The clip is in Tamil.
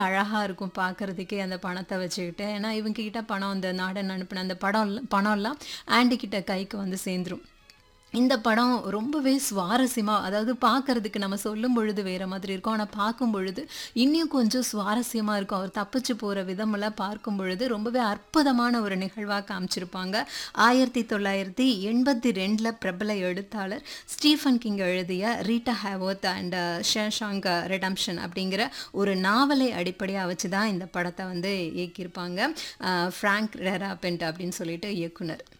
அழகா இருக்கும் பார்க்கறதுக்கே அந்த பணத்த வச்சுக்கிட்டு. ஏன்னா, இவங்க கிட்ட பணம் இந்த நாடன் அனுப்புன அந்த படம் பணம்லாம் ஆண்டி கிட்ட கைக்கு வந்து சேர்ந்துரும். இந்த படம் ரொம்பவே சுவாரஸ்யமா அதாவது பார்க்கறதுக்கு நம்ம சொல்லும் பொழுது வேற மாதிரி இருக்கும். ஆனா பார்க்கும் பொழுது இன்னும் கொஞ்சம் சுவாரஸ்யமா இருக்கும். அவர் தப்பிச்சு போற விதமெல்லாம் பார்க்கும் பொழுது ரொம்பவே அற்புதமான ஒரு நிகழ்வா காமிச்சிருப்பாங்க. 1982ல பிரபல எழுத்தாளர் ஸ்டீஃபன் கிங் எழுதிய Rita Hayworth and Shawshank Redemption அப்படிங்கிற ஒரு நாவலை அடிப்படையா வச்சு தான் இந்த படத்த வந்து இயக்கியிருப்பாங்க. அ ஃப்ராங்க் ரெராபென்ட் அப்படின்னு சொல்லிட்டு இயக்குனர்.